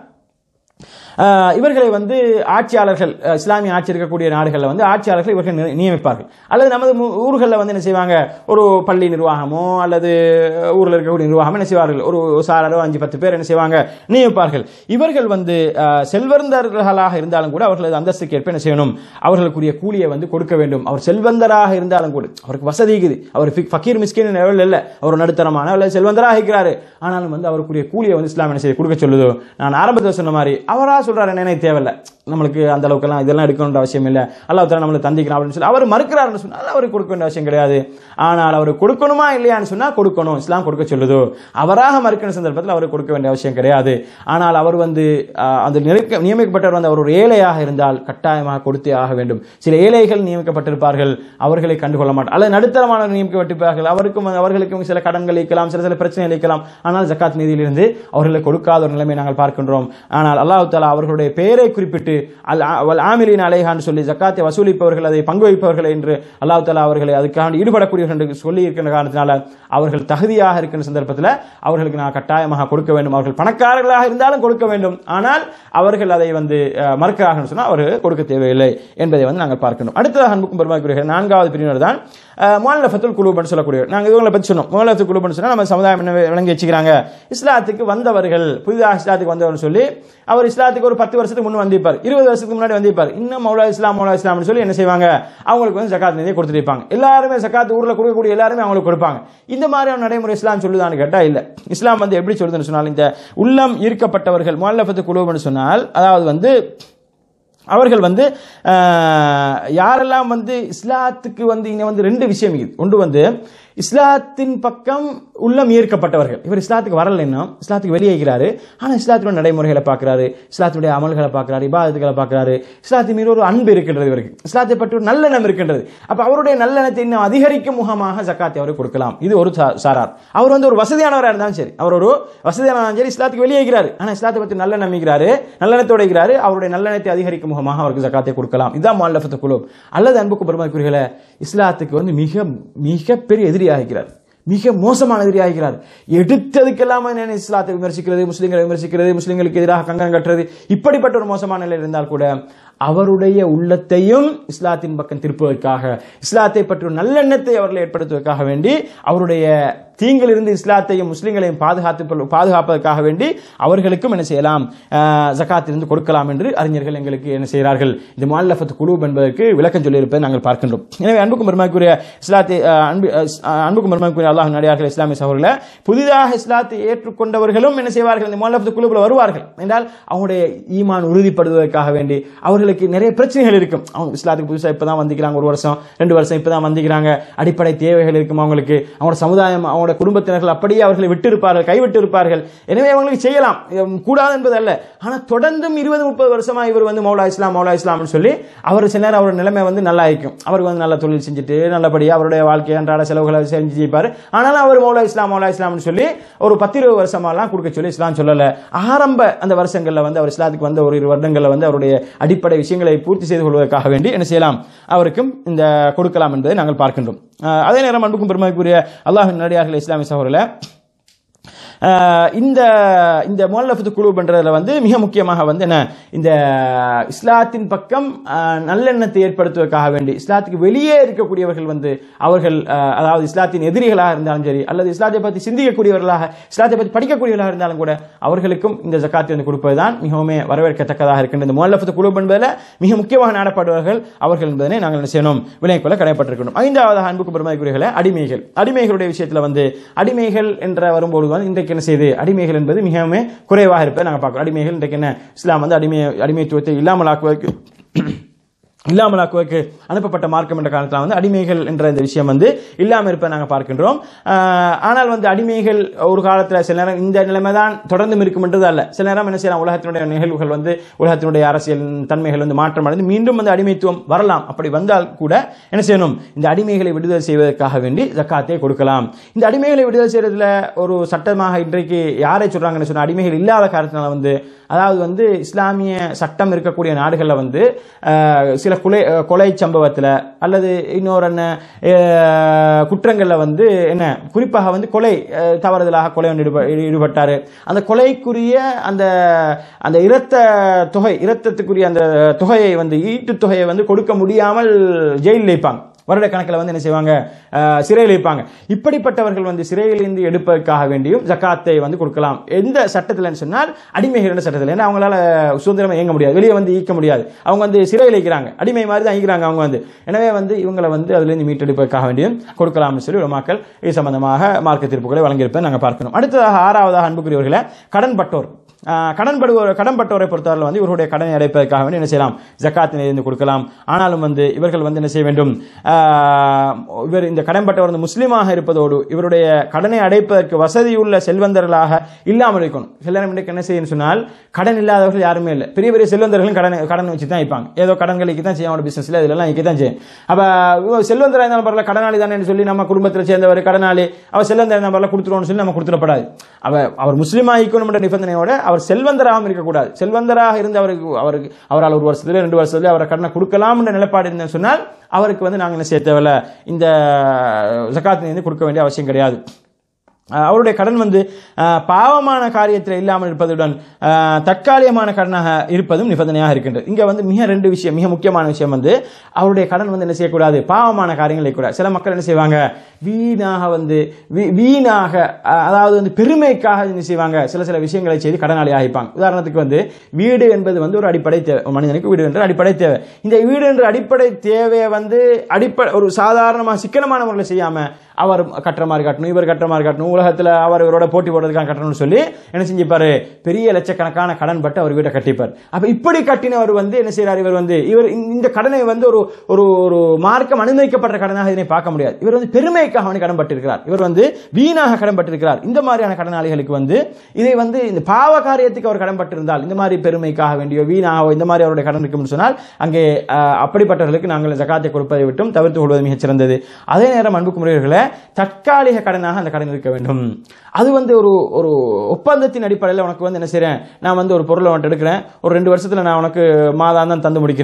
ஆஹ் இவர்களை வந்து ஆட்சியாளர்கள் அஹ் இஸ்லாமிய ஆட்சி இருக்கக்கூடிய நாடுகளில் வந்து ஆட்சியாளர்கள் இவர்கள் நி- நியமிப்பார்கள் அல்லது நமது மு- ஊர்களில் வந்து என்ன செய்வாங்க ஒரு பள்ளி நிர்வாகமோ அல்லது ஊரில் இருக்கக்கூடிய நிர்வாகமோ என்ன செய்வார்கள் ஒரு சாரோ அஞ்சு பத்து பேர் என்ன செய்வாங்க நியமிப்பார்கள் இவர்கள் வந்து ஆஹ் செல்வந்தர்களாக இருந்தாலும் கூட அவர்களது அந்தஸ்துக்கு ஏற்ப என்ன செய்யணும் அவர்களுக்குரிய கூலியை வந்து கொடுக்க வேண்டும் அவர் செல்வந்தராக இருந்தாலும் கூட அவருக்கு வசதி இருக்குது அவர் ஃபி- ஃபக்கீர் மிஸ்கின் லெவல் இல்லை அவர் நடுத்தரமான அல்லது செல்வந்தராக இருக்கிறாரு ஆனாலும் வந்து அவருக்குரிய கூலியை வந்து இஸ்லாம் என்ன செய்ய கொடுக்க சொல்லுதோ நான் ஆரம்பத்தில் சொன்ன மாதிரி அவரா சொல்றாரு என்ன எனக்கு தேவையில்ல நம்மளுக்கு அந்த அளவுக்கெல்லாம் இதெல்லாம் எடுக்கணுன்ற அவசியம் இல்லை அல்லாஹ் தஆலா நம்மளுக்கு தந்திக்கிறான் அப்படின்னு சொல்லி அவர் மறுக்கிறாருன்னு சொன்னால் அவருக்கு கொடுக்க வேண்டிய அவசியம் கிடையாது ஆனால் அவர் கொடுக்கணுமா இல்லையான்னு சொன்னா கொடுக்கணும் இஸ்லாம் கொடுக்க சொல்லுதோ அவராக மறுக்கிற சந்தர்ப்பத்தில் அவருக்கு கொடுக்க வேண்டிய அவசியம் கிடையாது ஆனால் அவர் வந்து ஆஹ், அந்த நியமிக்க- நியமிக்கப்பட்டவர் வந்து அவர் ஒரு ஏழையாக இருந்தால் கட்டாயமாக கொடுத்தே ஆக வேண்டும் சில ஏழைகள் நியமிக்கப்பட்டிருப்பார்கள் அவர்களை கண்டுகொள்ள மாட்டார் அல்லது நடுத்தரமானவர் நியமிக்கப்பட்டிருப்பார்கள் அவருக்கும் அவர்களுக்கும் சில கடன்கள் இருக்கலாம் சில சில பிரச்சனைகள் இருக்கலாம் ஆனால் ஜக்காத் நிதியிலிருந்து அவர்களை கொடுக்காத ஒரு நிலைமை நாங்கள் பார்க்கின்றோம் ஆனால் அல்லாஹ் தாலா அவர்களுடைய பெயரை குறிப்பிட்டு அல் ஆ- வல் ஆமிலின் அலைஹான்னு சொல்லி ஜக்காத்தை வசூலிப்பவர்கள் அதை பங்கு வைப்பவர்கள் என்று அல்லாஹ் தாலா அவர்களை அதுக்காக ஈடுபடக்கூடியவர்கள் என்று சொல்லி இருக்கின்ற காரணத்தினால அவர்கள் தகுதியாக இருக்கின்ற சந்தர்ப்பத்தில் அவர்களுக்கு நான் கட்டாயமாக கொடுக்க வேண்டும் அவர்கள் பணக்காரர்களாக இருந்தாலும் கொடுக்க வேண்டும் ஆனால் அவர்கள் அதை வந்து அஹ், மறுக்கிறார்கள் சொன்னால் அவர்கள் கொடுக்க தேவையில்லை என்பதை வந்து நாங்கள் பார்க்கணும் அடுத்ததாக அன்புக்கும் பெருமாக்குரிய நான்காவது பிரிவினர் தான் மாநிலஃபத்துல் குழுபன்னு சொல்லக்கூடிய நாங்கள் இவங்களை பற்றி சொன்னோம் மாநிலத்துல் குழுபன்னு சொன்னால் நம்ம சமுதாயம் என்ன விளங்கி வச்சுக்கிறாங்க இஸ்லாத்துக்கு வந்தவர்கள் புதிதாக இஸ்லாத்துக்கு வந்தவர்னு சொல்லி அவர் இஸ்லாத்துக்கு ஒரு பத்து வருஷத்துக்கு முன்ன வந்திருப்பார் இருபது வருஷத்துக்கு முன்னாடி வந்திருப்பார் இன்னும் மௌலா இஸ்லாம் மௌலா இஸ்லாம்னு சொல்லி என்ன செய்வாங்க அவங்களுக்கு வந்து ஜக்காத் நிதியை கொடுத்துட்டு இருப்பாங்க எல்லாருமே ஜக்காத் ஊரில் கொடுக்கக்கூடிய எல்லாருமே அவங்களுக்கு கொடுப்பாங்க இந்த மாதிரியான நடைமுறை இஸ்லாம் சொல்லுதான்னு கேட்டால் இல்லை இஸ்லாம் வந்து எப்படி சொல்லுதுன்னு சொன்னால் இந்த உள்ளம் ஈர்க்கப்பட்டவர்கள் முல்லஃபத்து குழுவுன்னு சொன்னால் அதாவது வந்து அவர்கள் வந்து ஆஹ், யாரெல்லாம் வந்து இஸ்லாத்துக்கு வந்து இங்க வந்து ரெண்டு விஷயம் இருக்குது ஒன்று வந்து இஸ்லாத்தின் பக்கம் உள்ளம் ஈர்க்கப்பட்டவர்கள் இவர் இஸ்லாத்துக்கு வரலைன்னா இஸ்லாத்துக்கு வெளியேகிறாரு ஆனால் இஸ்லாத்தினுடைய நடைமுறைகளை பார்க்குறாரு இஸ்லாத்துடைய அமல்களை பார்க்குறாரு இபாதத்துகளை பார்க்குறாரு இஸ்லாத்தின் மீது ஒரு அன்பு இருக்கின்றது இவருக்கு இஸ்லாத்தை பற்றி ஒரு நல்லெண்ணம் இருக்கின்றது அப்போ அவருடைய நல்லெண்ணத்தை இன்னும் அதிகரிக்கும் முகமாக ஜக்காத்தை அவருக்கு கொடுக்கலாம் இது ஒரு சா- சாரார் அவர் வந்து ஒரு வசதியானவராக இருந்தாலும் சரி அவர் ஒரு வசதியானவராக சரி இஸ்லாத்துக்கு வெளியேகிறாரு ஆனால் இஸ்லாத்தை பற்றி நல்ல நம்பிக்கிறாரு நல்லெண்ணத்தோட இருக்கிறாரு அவருடைய நல்லெண்ணத்தை அதிகரிக்கும் முகமாக அவருக்கு ஜக்காத்தை கொடுக்கலாம் இதுதான் மால்லஃபத்து குழு அல்லது அன்புக்கு பெருமதிக்குரியல இஸ்லாத்துக்கு வந்து மிக மிகப்பெரிய எதிரியாக இருக்கிறார் மிக மோசமான எதிரியாகிறார் எடுத்ததுக்கெல்லாம் என்ன இஸ்லாத்தை விமர்சிக்கிறது முஸ்லிம்களை விமர்சிக்கிறது முஸ்லிம்களுக்கு எதிராக கங்கணம் கட்டுறது இப்படிப்பட்ட ஒரு மோசமான நிலை இருந்தால் கூட அவருடைய உள்ளத்தையும் இஸ்லாத்தின் பக்கம் திருப்புவதற்காக இஸ்லாத்தை பற்றி ஒரு நல்லெண்ணத்தை அவர்களை ஏற்படுத்துவதற்காக வேண்டி அவருடைய தீங்கிலிருந்து இஸ்லாத்தையும் முஸ்லிம்களையும் பாதுகாத்து பாதுகாப்பதற்காக வேண்டி அவர்களுக்கும் என்ன செய்யலாம் ஆஹ், ஜகாத்திலிருந்து கொடுக்கலாம் என்று அறிஞர்கள் எங்களுக்கு என்ன செய்கிறார்கள் இந்த மால்லஃபத் குழு என்பதற்கு விளக்கம் சொல்லியிருப்பதை நாங்கள் பார்க்கின்றோம் எனவே அன்புக்கும் பெருமாக்குரிய இஸ்லாத்தை ஆஹ், அன்பு ஆஹ், அன்புக்கும் பெருமாக்குரிய அல்லாஹ் நடிகார்கள் இஸ்லாமிய சகோதரர்களே புதிதாக இஸ்லாத்தை ஏற்றுக்கொண்டவர்களும் என்ன செய்வார்கள் இந்த மால்லஃபத் குழுவில் வருவார்கள் என்றால் அவங்களுடைய ஈமான் உறுதிப்படுவதற்காக வேண்டி அவர்களுக்கு நிறைய பிரச்சனைகள் இருக்கும் அவங்க இஸ்லாத்துக்கு புதுசாக இப்பதான் வந்திக்கிறாங்க ஒரு வருஷம் ரெண்டு வருஷம் இப்பதான் வந்திக்கிறாங்க அடிப்படை தேவைகள் இருக்கும் அவங்களுக்கு அவங்களோட சமுதாயம் அவங்களோட குடும்பத்தினர்கள் அப்படியே அவர்களை விட்டு இருப்பார்கள் கைவிட்டு இருப்பார்கள் எனவே அவங்களுக்கு செய்யலாம் இது கூடாது என்பது அல்ல ஆனால் தொடர்ந்தும் இருபது முப்பது வருஷமா இவர் வந்து மௌலா இஸ்லாம் மௌலா இஸ்லாம்னு சொல்லி அவர் சில நேரம் அவரோட நிலைமை வந்து நல்லா இருக்கும் அவருக்கு வந்து நல்ல தொழில் செஞ்சுட்டு நல்லபடியாக அவருடைய வாழ்க்கை அன்றாட செலவுகளை செஞ்சு ஜெயிப்பார் ஆனாலும் அவர் மௌலா இஸ்லாம் மௌலா இஸ்லாம்னு சொல்லி ஒரு பத்து இருபது வருஷமாலாம் கொடுக்க சொல்லி இஸ்லாம் சொல்லல ஆரம்ப அந்த வருஷங்களில் வந்து அவர் இஸ்லாத்துக்கு வந்த ஒரு இரு வருடங்களில் வந்து அவருடைய அடிப்படை விஷயங்களை பூர்த்தி செய்து கொள்வதற்காக வேண்டி என்ன செய்யலாம் அவருக்கும் இந்த கொடுக்கலாம் என்பதை நாங்கள் பார்க்கின்றோம் அஹ் அதே நேரம் அன்புக்கும் பெருமைக்குரிய அல்லாஹின் நடிகார்கள் இஸ்லாமிய சகோதரில் ஆஹ் இந்த இந்த முல்லஃபத்து குழு பண்றதுல வந்து மிக முக்கியமாக வந்து என்ன இந்த இஸ்லாத்தின் பக்கம் ஆஹ், நல்லெண்ணத்தை ஏற்படுத்துவதற்காக வேண்டி இஸ்லாத்துக்கு வெளியே இருக்கக்கூடியவர்கள் வந்து அவர்கள் ஆஹ், அதாவது இஸ்லாத்தின் எதிரிகளாக இருந்தாலும் சரி அல்லது இஸ்லாத்தை பற்றி சிந்திக்கக்கூடியவர்களாக இஸ்லாத்தை பற்றி படிக்கக்கூடியவர்களாக இருந்தாலும் கூட அவர்களுக்கும் இந்த ஜக்காத்தை வந்து கொடுப்பதுதான் மிகவும் வரவேற்கத்தக்கதாக இருக்கின்ற இந்த முல்லஃபத்து குழு என்பதில் மிக முக்கியமாக நாடப்படுவார்கள் அவர்கள் என்பதனை நாங்கள் என்ன செய்யணும் விலை கொள்ள கடமைப்பட்டிருக்கணும் ஐந்தாவது அன்புக்கு பெருமைக்குரியர்களே அடிமைகள் அடிமைகளுடைய விஷயத்தில் வந்து அடிமைகள் என்ற வரும்போது வந்து இன்றைக்கு என்ன செய்யுது அடிமைகள் என்பது மிகவும் குறைவாக இருப்பதை நாங்கள் பார்க்கிறோம் அடிமைகள் இன்றைக்கு என்ன இஸ்லாம் வந்து அடிமை அடிமைத்துவத்தை இல்லாமல் ஆக்குவதற்கு இல்லாமலாக்குவதற்கு அனுப்பப்பட்ட மார்க்கம் என்ற காலத்தில் வந்து அடிமைகள் என்ற இந்த விஷயம் வந்து இல்லாமல் இருப்பதை நாங்கள் பார்க்கின்றோம் ஆஹ் ஆனால் வந்து அடிமைகள் ஒரு காலத்தில் சில நேரம் இந்த நிலைமை தான் தொடர்ந்தும் இருக்கும்ன்றது அல்ல சில நேரம் என்ன செய்யலாம் உலகத்தினுடைய நிகழ்வுகள் வந்து உலகத்தினுடைய அரசியல் தன்மைகள் வந்து மாற்றம் அடைந்து மீண்டும் வந்து அடிமைத்துவம் வரலாம் அப்படி வந்தால் கூட என்ன செய்யணும் இந்த அடிமைகளை விடுதலை செய்வதற்காக வேண்டி ஜக்காத்தை கொடுக்கலாம் இந்த அடிமைகளை விடுதலை செய்யறதுல ஒரு சட்டமாக இன்றைக்கு யாரை சொல்றாங்கன்னு சொன்னா அடிமைகள் இல்லாத காரணத்தினால வந்து அதாவது வந்து இஸ்லாமிய சட்டம் இருக்கக்கூடிய நாடுகளில் வந்து ஆஹ், சில கொலை அஹ், கொலை சம்பவத்தில் அல்லது இன்னொரு என்ன அஹ், குற்றங்களில் வந்து என்ன குறிப்பாக வந்து கொலை அஹ், தவறுதலாக கொலை ஒன்று ஈடுப- ஈடுபட்டார் அந்த கொலைக்குரிய அந்த அந்த இரத்த தொகை இரத்தத்துக்குரிய அந்த தொகையை வந்து ஈட்டுத் தொகையை வந்து கொடுக்க முடியாமல் ஜெயிலில் வைப்பாங்க வருட கணக்கில் வந்து என்ன செய்வாங்க அஹ், சிறையில் வைப்பாங்க இப்படிப்பட்டவர்கள் வந்து சிறையிலிருந்து எடுப்பதற்காக வேண்டியும் ஜக்காத்தை வந்து கொடுக்கலாம் எந்த சட்டத்தில் சொன்னால் அடிமைகள் சட்டத்தில் ஏன்னா அவங்களால சுதந்திரமா இயங்க முடியாது வெளியே வந்து ஈக்க முடியாது அவங்க வந்து சிறையில் வைக்கிறாங்க அடிமை மாதிரி தான் ஈக்கிறாங்க அவங்க வந்து எனவே வந்து இவங்களை வந்து அதிலிருந்து மீட்டெடுப்பதற்காக வேண்டியும் கொடுக்கலாம்னு சொல்லி மக்கள் இது சம்பந்தமாக மார்க்க தீர்ப்புகளை வழங்கியிருப்பதை நாங்கள் பார்க்கணும் அடுத்ததாக ஆறாவதாக அன்புக்குரியவர்களை கடன் பட்டோர் ஆஹ் கடன் படுவோர் கடன் பட்டோரை பொறுத்தவரை வந்து இவருடைய கடனை அடைப்பதற்காக வேண்டி என்ன செய்யலாம் ஜக்காத்தினை இருந்து கொடுக்கலாம் ஆனாலும் வந்து இவர்கள் வந்து என்ன செய்ய வேண்டும் ஆஹ் இவர் இந்த கடன் பட்டவர் வந்து முஸ்லீமாக இருப்பதோடு இவருடைய கடனை அடைப்பதற்கு வசதியுள்ள செல்வந்தர்களாக இல்லாமல் இருக்கணும் சில நேரம் இன்றைக்கு என்ன செய்யணும் சொன்னால் கடன் இல்லாதவர்கள் யாருமே இல்லை பெரிய பெரிய செல்வந்தர்களும் கடன் கடன் வச்சு தான் வைப்பாங்க ஏதோ கடன்களுக்கு தான் செய்யும் அவனோட பிசினஸ்ல இதெல்லாம் இங்கே தான் செய்யும் அப்ப செல்வந்தராக இருந்தாலும் பரவாயில்ல கடனாளி தானே சொல்லி நம்ம குடும்பத்தில் சேர்ந்தவர் கடனாளி அவர் செல்வந்தர் இருந்தால் பரவாயில்ல கொடுத்துருவோம்னு சொல்லி நம்ம கொடுத்துடப்படாது அவ அவர் முஸ்லீமாக இருக்கணும்ன்ற நிபந்தனையோட அவர் செல்வந்தராகவும் இருக்கக்கூடாது செல்வந்தராக இருந்து அவருக்கு அவருக்கு அவரால் ஒரு வருஷத்துல ரெண்டு வருஷத்துல அவரை கடனை கொடுக்கலாம்ன்ற நிலைப்பாடு இருந்தேன்னு சொன்னால் அவருக்கு வந்து நாங்கள் என்ன செய்ய தேவையில்ல இந்த ஜக்காத்தினை வந்து கொடுக்க வேண்டிய அவசியம் கிடையாது அஹ் அவருடைய கடன் வந்து அஹ், பாவமான காரியத்தில் இல்லாமல் இருப்பதுடன் அஹ், தற்காலிகமான கடனாக இருப்பதும் நிபந்தனையாக இருக்கின்றது இங்க வந்து மிக ரெண்டு விஷயம் மிக முக்கியமான விஷயம் வந்து அவருடைய கடன் வந்து என்ன செய்யக்கூடாது பாவமான காரியங்கள் இருக்கக்கூடாது சில மக்கள் என்ன செய்வாங்க வீணாக வந்து வீ- வீணாக அஹ், அதாவது வந்து பெருமைக்காக என்ன செய்வாங்க சில சில விஷயங்களை செய்து கடனாளி ஆகிப்பாங்க உதாரணத்துக்கு வந்து வீடு என்பது வந்து ஒரு அடிப்படை தேவை ஒரு மனிதனுக்கு வீடு என்ற அடிப்படை தேவை இந்த வீடு என்ற அடிப்படை தேவையை வந்து அடிப்படை ஒரு சாதாரணமாக சிக்கனமான முறையில் செய்யாம அவர் கட்டுற மாதிரி கட்டணும் இவர் கட்டுற மாதிரி கட்டணும் உலகத்தில் அவர் இவரோட போட்டி போடுறதுக்காக கட்டணும்னு சொல்லி என்ன செஞ்சுப்பாரு பெரிய லட்சக்கணக்கான கடன் பட்டு அவர் வீட்டை கட்டிப்பார் அப்ப இப்படி கட்டினவர் வந்து என்ன செய்யறாரு இவர் வந்து இவர் இந்த கடனை வந்து ஒரு ஒரு ஒரு மார்க்கம் அனுமதிக்கப்பட்ட கடனாக இதனை பார்க்க முடியாது இவர் வந்து பெருமைக்காக அவனை கடன் பட்டிருக்கிறார் இவர் வந்து வீணாக கடன் பட்டிருக்கிறார் இந்த மாதிரியான கடனாளிகளுக்கு வந்து இதை வந்து இந்த பாவ காரியத்துக்கு அவர் கடன் பட்டிருந்தால் இந்த மாதிரி பெருமைக்காக வேண்டியோ வீணாகவோ இந்த மாதிரி அவருடைய கடன் இருக்கும்னு சொன்னால் அங்கே அஹ், அப்படிப்பட்டவர்களுக்கு நாங்கள் ஜகாத்தை கொடுப்பதை விட்டும் தவிர்த்து கொள்வது மிகச் சிறந்தது அதே நேரம் அன்புக்கு முறைகளை தற்காலிக கடனாக அந்த கடன் இருக்க வேண்டும் அது வந்து ஒரு ஒரு ஒப்பந்தத்தின் அடிப்படையில் உனக்கு வந்து என்ன செய்றேன் நான் வந்து ஒரு பொருளை உன்ட்டு எடுக்கிறேன் ஒரு ரெண்டு வருஷத்துல நான் உனக்கு மாதாந்தம் தந்து முடிக்கிறேன்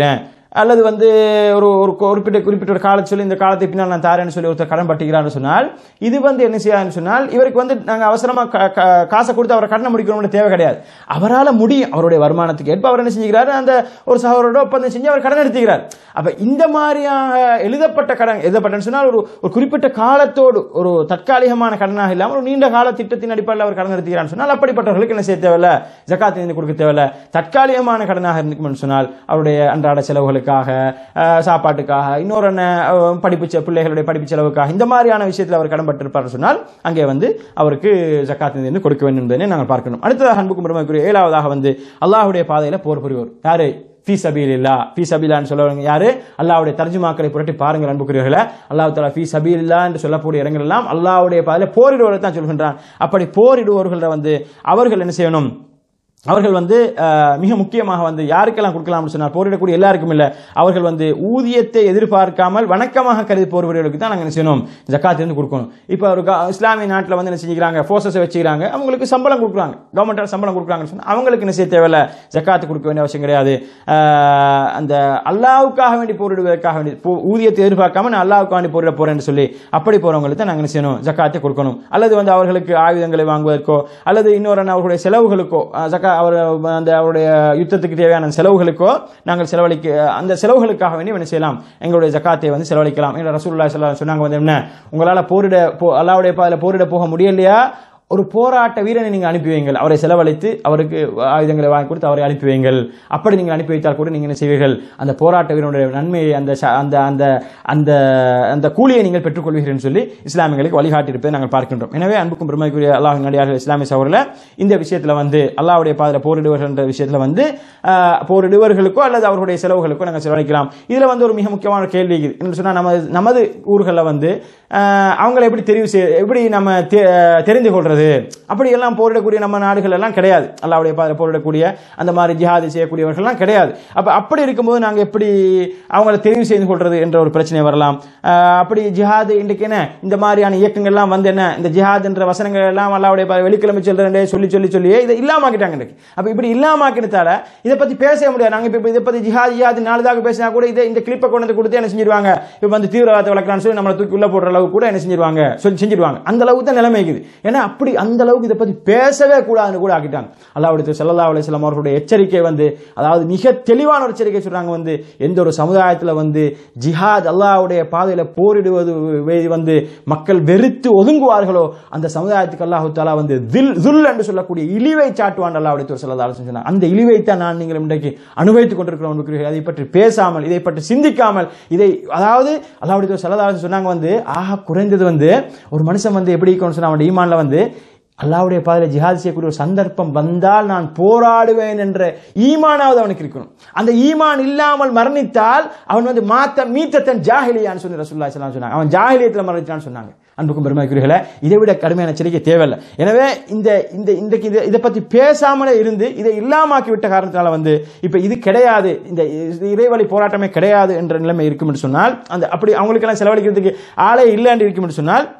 அல்லது வந்து ஒரு ஒரு குறிப்பிட்ட குறிப்பிட்ட ஒரு காலத்தை சொல்லி இந்த காலத்தை பின்னால் நான் தாரேன்னு சொல்லி ஒருத்தர் கடன் பட்டிக்கிறான்னு சொன்னால் இது வந்து என்ன செய்யாதுன்னு சொன்னால் இவருக்கு வந்து நாங்கள் அவசரமாக காசை கொடுத்து அவரை கடனை முடிக்கணும்னு தேவை கிடையாது அவரால் முடியும் அவருடைய வருமானத்துக்கு ஏற்ப அவர் என்ன செஞ்சுக்கிறாரு அந்த ஒரு சகோதரோட ஒப்பந்தம் செஞ்சு அவர் கடன் எடுத்துக்கிறார் அப்ப இந்த மாதிரியாக எழுதப்பட்ட கடன் எழுதப்பட்டன்னு சொன்னால் ஒரு ஒரு குறிப்பிட்ட காலத்தோடு ஒரு தற்காலிகமான கடனாக இல்லாமல் ஒரு நீண்ட கால திட்டத்தின் அடிப்படையில் அவர் கடன் எடுத்துக்கிறான்னு சொன்னால் அப்படிப்பட்டவர்களுக்கு என்ன செய்ய தேவையில்ல ஜக்காத் இருந்து கொடுக்க தேவையில்ல தற்காலிகமான கடனாக இருக்கும்னு சொன்னால் அவருடைய அன்றாட செலவுகளுக்காக அஹ், சாப்பாட்டுக்காக இன்னொரு என்ன, அஹ், படிப்பு செ- பிள்ளைகளுடைய படிப்பு செலவுக்காக இந்த மாதிரியான விஷயத்தில் அவர் கடன் பட்டிருப்பார் சொன்னால் அங்கே வந்து அவருக்கு ஜக்காத் இருந்து கொடுக்க வேண்டும் என்பதை நாங்கள் பார்க்கணும் அடுத்ததாக அன்புக்கும் பெருமைக்குரிய ஏழாவதாக வந்து அல்லாஹ்வுடைய பாதையில போர் புரிவோர் யாரு ஃபீ சபீலில்லா ஃபீ சபீலான்னு சொல்லுவாங்க யாரு அல்லாஹ்வுடைய தர்ஜுமாக்களை புரட்டி பாருங்கள் அன்புக்குரியவர்களே அல்லாஹ் தஆலா ஃபீ சபீலில்லா என்று சொல்லக்கூடிய இடங்கள் எல்லாம் அல்லாஹ்வுடைய பாதையில போரிடுவதை தான் சொல்கின்றான் அப்படி போரிடுவர்களை வந்து அவர்கள் என்ன செய்யணும் அவர்கள் வந்து அஹ், மிக முக்கியமாக வந்து யாருக்கெல்லாம் கொடுக்கலாம்னு சொன்னால் போரிடக்கூடிய எல்லாருக்கும் இல்லை அவர்கள் வந்து ஊதியத்தை எதிர்பார்க்காமல் வணக்கமாக கருதி போர்வர்களுக்கு தான் நாங்கள் என்ன செய்யணும் ஜக்காத் இருந்து கொடுக்கணும் இப்போ ஒரு கா- இஸ்லாமிய நாட்டில் வந்து என்ன செஞ்சுக்கிறாங்க ஃபோர்ஸஸை வச்சுக்கிறாங்க அவங்களுக்கு சம்பளம் கொடுக்குறாங்க கவர்மெண்ட்டால் சம்பளம் கொடுக்குறாங்கன்னு சொன்னால் அவங்களுக்கு என்ன செய்ய தேவையில்ல ஜக்காத்து கொடுக்க வேண்டிய அவசியம் கிடையாது அஹ், அந்த அல்லாவுக்காக வேண்டி போரிடுவதற்காக வேண்டி போ- ஊதியத்தை எதிர்பார்க்காம நான் அல்லாவுக்காக வேண்டி போரிட போறேன்னு சொல்லி அப்படி போறவங்களுக்கு தான் நாங்கள் என்ன செய்யணும் ஜக்காத்தை கொடுக்கணும் அல்லது வந்து அவர்களுக்கு ஆயுதங்களை வாங்குவதற்கோ அல்லது இன்னொரு அவர்களுடைய செலவுகளுக்கோ அஹ், ஜக்கா அவர் அந்த அவருடைய யுத்தத்துக்கு தேவையான செலவுகளுக்கோ நாங்கள் செலவழிக்க அந்த செலவுகளுக்காக வேண்டி என்ன செய்யலாம் எங்களுடைய ஜக்காத்தை வந்து செலவழிக்கலாம் என்ற ரசூலுல்லாஹி ஸல்லல்லாஹு அலைஹி சொன்னாங்க வந்து என்ன உங்களால் போரிட போ- அல்லாஹ்வுடைய பாதையில் போரிட போக முடியலையா ஒரு போராட்ட வீரனை நீங்கள் அனுப்பி வைங்கள் அவரை செலவழித்து அவருக்கு ஆயுதங்களை வாங்கி கொடுத்து அவரை அனுப்பி வைங்கள் அப்படி நீங்கள் அனுப்பி வைத்தால் கூட நீங்கள் என்ன செய்வீர்கள் அந்த போராட்ட வீரனுடைய நன்மையை அந்த ச- அந்த அந்த அந்த அந்த கூலியை நீங்கள் பெற்றுக்கொள்வீர்கள் சொல்லி இஸ்லாமியர்களுக்கு வழிகாட்டியிருப்பதை நாங்கள் பார்க்கின்றோம் எனவே அன்புக்கும் பெருமைக்குரிய அல்லாஹ் நடிகார்கள் இஸ்லாமிய சகோதரில் இந்த விஷயத்தில் வந்து அல்லாஹ்வுடைய பாதையில் போரிடுவர்கள் என்ற விஷயத்தில் வந்து ஆஹ், போரிடுவர்களுக்கோ அல்லது அவர்களுடைய செலவுகளுக்கோ நாங்கள் செலவழிக்கலாம் இதில் வந்து ஒரு மிக முக்கியமான கேள்வி இருக்குது என்ன சொன்னால் நமது நமது ஊர்களில் வந்து ஆஹ், அவங்களை எப்படி தெரிவு செய்ய எப்படி நம்ம தெ- தெரிந்து கொள்றது அப்படி எல்லாம் போரிடக்கூடிய நம்ம நாடுகள் எல்லாம் கிடையாது அல்லாவுடைய பாதையில் போரிடக்கூடிய அந்த மாதிரி ஜிஹாது செய்யக்கூடியவர்கள்லாம் கிடையாது அப்ப அப்படி இருக்கும்போது நாங்க எப்படி அவங்கள தெரிவு செய்து கொள்றது என்ற ஒரு பிரச்சனை வரலாம் ஆஹ், அப்படி ஜிஹாது இன்றைக்கு என்ன இந்த மாதிரியான இயக்கங்கள்லாம் வந்து என்ன இந்த ஜிஹாத் என்ற வசனங்கள் எல்லாம் அல்லாவுடைய பாதை வெள்ளிக்கிழமை செல்றேன் சொல்லி சொல்லி சொல்லியே இதை இல்லாமாக்கிட்டாங்க இன்றைக்கு அப்ப இப்படி இல்லாமாக்கினதால இதை பத்தி பேசவே முடியாது நாங்க இப்ப இதை பத்தி ஜிஹாத் ஜிஹாத் நாலுதாக பேசினா கூட இதை இந்த கிளிப்பை கொண்டு வந்து கொடுத்து என்ன செஞ்சிருவாங்க இப்ப வந்து தீவிரவாதத்தை வளர்க்கலாம்னு சொல்லி நம்மளை தூக்கி உள்ள போடுற அளவுக்கு கூட என்ன செஞ்சிருவாங்க சொல்லி செஞ்சிருவாங்க அந்த அளவுக்கு தான் நிலைமை இருக்குது ஏன்னா அப்படி அந்த அளவுக்கு இதை பத்தி பேசவே கூடாதுன்னு கூட ஆக்கிட்டாங்க அல்லாவுடைய சல்லா அலிஸ்லாம் அவர்களுடைய எச்சரிக்கை வந்து அதாவது மிக தெளிவான ஒரு எச்சரிக்கை சொல்றாங்க வந்து எந்த ஒரு சமுதாயத்துல வந்து ஜிஹாத் அல்லாஹ்வுடைய பாதையில போரிடுவது வே- வந்து மக்கள் வெறுத்து ஒதுங்குவார்களோ அந்த சமுதாயத்துக்கு அல்லாஹு தாலா வந்து தில் துல் என்று சொல்லக்கூடிய இழிவை சாட்டுவான் அல்லாவுடைய தூர் சல்லா அலிஸ்லாம் சொன்னாங்க அந்த இழிவை தான் நான் நீங்கள் இன்றைக்கு அனுபவித்துக் கொண்டிருக்கிறோம் இருக்கிறீர்கள். அதை பற்றி பேசாமல் இதை பற்றி சிந்திக்காமல் இதை அதாவது அல்லாவுடைய தூர் சல்லா அலிஸ்லாம் சொன்னாங்க வந்து ஆக குறைந்தது வந்து ஒரு மனுஷன் வந்து எப்படி இருக்கணும்னு சொன்னா அவனுடைய ஈமான்ல வந்து அல்லாவுடைய பாதையில் ஜிஹாத் செய்யக்கூடிய ஒரு சந்தர்ப்பம் வந்தால் நான் போராடுவேன் என்ற ஈமானாவது அவனுக்கு இருக்கணும் அந்த ஈமான் இல்லாமல் மரணித்தால் அவன் வந்து மாத்த மீத்தத்தன் ஜாஹிலியான்னு சொல்லி ரசூல்லா ஸல்லல்லாஹு சொன்னாங்க அவன் ஜாஹிலியத்தில் மரணிச்சான்னு சொன்னாங்க அன்புக்கும் பெருமைக்குரியர்களே இதை விட கடுமையான எச்சரிக்கை தேவையில்லை எனவே இந்த இந்த இன்றைக்கு இதை இதை பற்றி பேசாமலே இருந்து இதை இல்லாமாக்கி விட்ட காரணத்தினால வந்து இப்போ இது கிடையாது இந்த இறைவழி போராட்டமே கிடையாது என்ற நிலைமை இருக்கும் என்று சொன்னால் அந்த அப்படி அவங்களுக்கெல்லாம் செலவழிக்கிறதுக்கு ஆளே இல்லை என்று இருக்கும் என்று சொன்னால்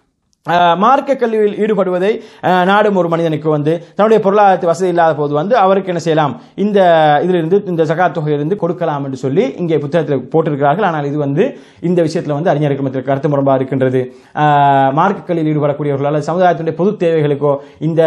ஆஹ் மார்க்க கல்வியில் ஈடுபடுவதை ஆஹ் நாடும் ஒரு மனிதனுக்கு வந்து தன்னுடைய பொருளாதார வசதி இல்லாத போது வந்து அவருக்கு என்ன செய்யலாம் இந்த இதிலிருந்து இந்த ஜகாத் தொகையிலிருந்து கொடுக்கலாம் என்று சொல்லி இங்கே புத்தகத்தில் போட்டிருக்கிறார்கள் ஆனால் இது வந்து இந்த விஷயத்தில் வந்து அறிஞருக்கு மத்தியில் கருத்து முரம்பாக இருக்கின்றது ஆஹ் மார்க்க கல்வியில் ஈடுபடக்கூடியவர்கள் அல்லது சமுதாயத்தினுடைய பொது தேவைகளுக்கோ இந்த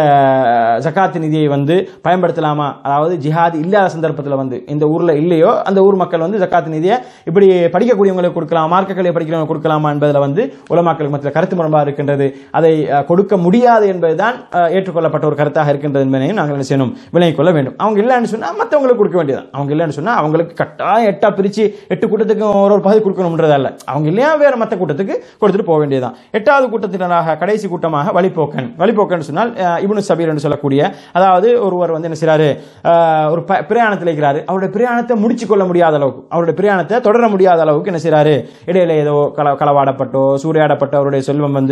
ஜகாத் நிதியை வந்து பயன்படுத்தலாமா அதாவது ஜிஹாத் இல்லாத சந்தர்ப்பத்தில் வந்து இந்த ஊரில் இல்லையோ அந்த ஊர் மக்கள் வந்து ஜகாத் நிதியை இப்படி படிக்கக்கூடியவங்களுக்கு கொடுக்கலாம் மார்க்க கல்வியை படிக்கிறவங்க கொடுக்கலாமா என்பதில் வந்து உலமாக்களுக்கு மத்தியில் கருத்து முரம்பாக இருக்கின்றது அதை அஹ், கொடுக்க முடியாது என்பதுதான் அஹ், ஏற்றுக்கொள்ளப்பட்ட ஒரு கருத்தாக இருக்கின்றது என்பதையும் நாங்கள் என்ன செய்யணும் விலகிக் கொள்ள வேண்டும் அவங்க இல்லைன்னு சொன்னா மற்றவங்களுக்கு கொடுக்க வேண்டியதான் அவங்க இல்லைன்னு சொன்னா அவங்களுக்கு கட்டாயம் எட்டா பிரிச்சு எட்டு கூட்டத்துக்கு ஒரு ஒரு பகுதி கொடுக்கணும்ன்றதல்ல அவங்க இல்லையா வேற மற்ற கூட்டத்துக்கு கொடுத்துட்டு போக வேண்டியதான் எட்டாவது கூட்டத்தினராக கடைசி கூட்டமாக வழிபோக்கன் வழிபோக்கன் சொன்னால் அஹ், இப்னு சபீர் என்று சொல்லக்கூடிய அதாவது ஒருவர் வந்து என்ன செய்றாரு அஹ், ஒரு ப- பிரயாணத்தில் இருக்கிறாரு அவருடைய பிரயாணத்தை முடிச்சு கொள்ள முடியாத அளவுக்கு அவருடைய பிரயாணத்தை தொடர முடியாத அளவுக்கு என்ன செய்றாரு இடையில ஏதோ கள களவாடப்பட்டோ சூறையாடப்பட்டோ அவருடைய செல்வம் வந்து என்ன